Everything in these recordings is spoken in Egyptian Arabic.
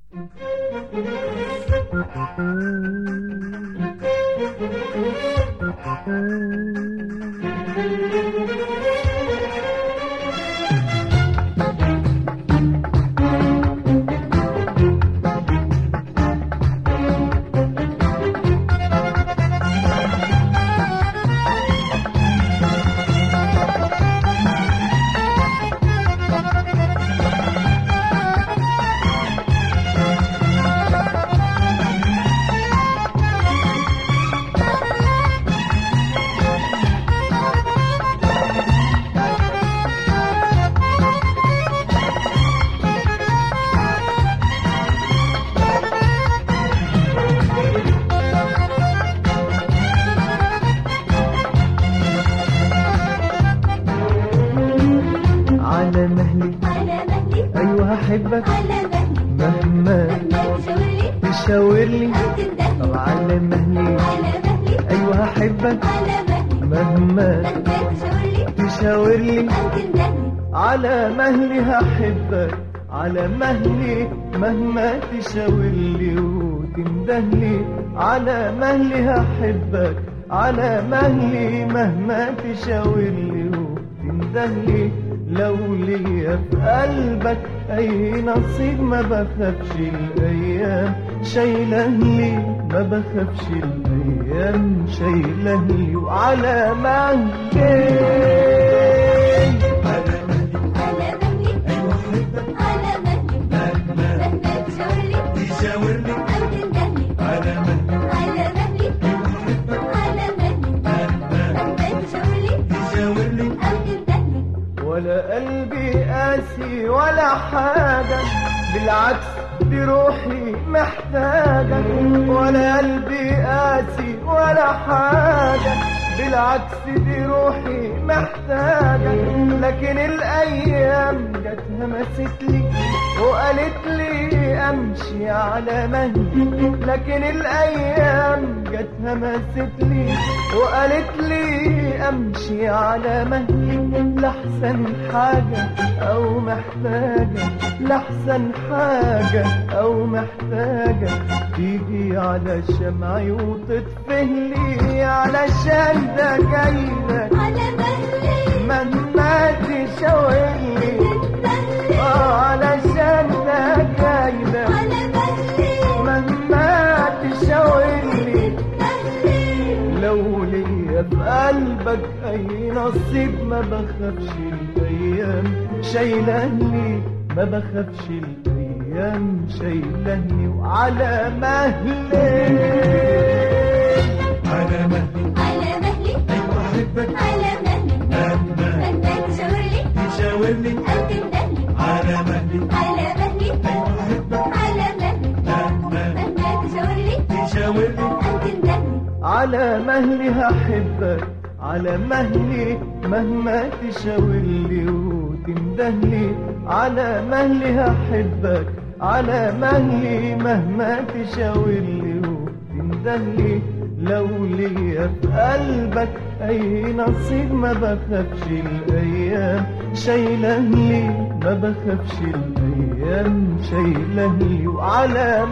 على مهلي على مهلي ايوه احبك على مهلي مهما مهما تشاورلي تشاور لي أو تندهلي طب على مهلي على مهلي ايوه احبك على مهلي مهما مهما تشاورلي تشاور لي أو تندهلي على مهلي هحبك على مهلي مهما تشاور لي وتندهلي على مهلي هحبك على مهلي مهما تشاور لي وتندهلي لو ليا في قلبك اي نصيب ما بخافش الايام شايله لي ما بخافش الايام شايله لي وعلى مهلي على مهلي على مهلي مهما تشاورلي أو تندهلي على مهلي على مهلي مهما تشاورلي أو تندهلي ولا قلبي قاسي ولا حاجة بالعكس دي روحي محتاجة ولا قلبي قاسي ولا حاجة بالعكس دي روحي محتاجة لكن الأيام جت همست لي وقالت لي أمشي على مهلي لكن الأيام جت همست لي وقالت لي أمشي على مهلي لحسن حاجة أو محتاجة لحسن حاجة أو محتاجة تيجي على شمعي وتطفه لي علشان ده جايلك على مهلي مهما تشاورلي تندهلي آه علشان ده جايلك على مهلي مهما تشاورلي تندهلي لو ليا في قلبك اي نصيب ما بخافش الايام شايلاني ما بخافش الايام شايلاني وعلى مهلي على مهلي على مهلي أيوة أحبك على مهلي مهما مهما تشاورلي تشاورني أو تندهلي على مهلي على مهلي أيوة أحبك على مهلي مهما مهما تشاورلي تشاورني أو تندهلي على مهلي هحبك على مهلي مهما تشاور لي وتندهلي على مهلي هحبك على مهلي مهما تشاور لي وتندهلي لو ليا في قلبك اي نصيب ما بخافش الايام شايله لي ما بخافش الايام شايله لي وعلى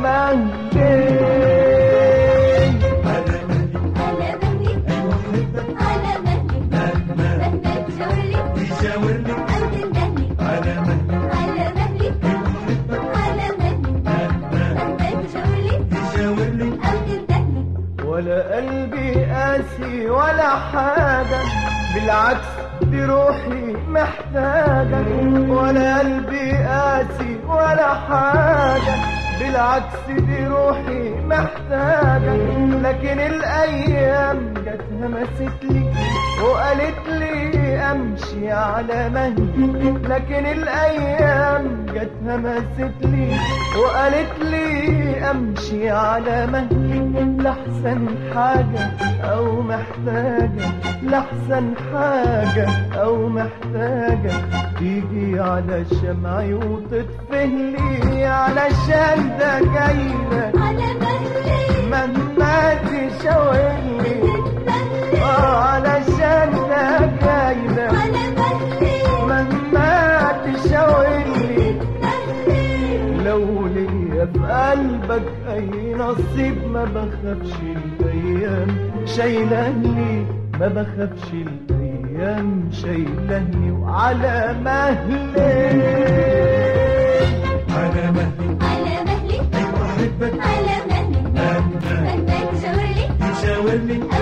مهلي على مهلي على مهلي أيوة أحبك على مهلي مهما مهما تشاورلي تشاورني أو تندهلي على مهلي على مهلي أيوة أحبك على مهلي مهما مهما تشاورلي تشاورني أو تندهلي ولا قلبي قاسي ولا حاجة بالعكس دي روحي محتاجة ولا قلبي قاسي ولا حاجة بالعكس دي روحي محتاجة لكن الأيام جت همست لي وقالت لي أمشي على مهلي لكن الأيام جت همست لي وقالت لي أمشي على مهلي لحسن حاجة أو محتاجة لحسن حاجة أو محتاجة تيجي على شمعي وتطفه لي علشان ده جايلك على مهلي مهما تشاورلي تندهلي آه علشان ده جايلك على مهلي مهما تشاورلي تندهلي لو ليا في قلبك اي نصيب ما بخافش الايام شايلاني ما بخافش الايام شايلاني وعلى مهلي على مهلي على مهلي أيوة أحبك على مهلي أنا مهما تشاور لي يشاورني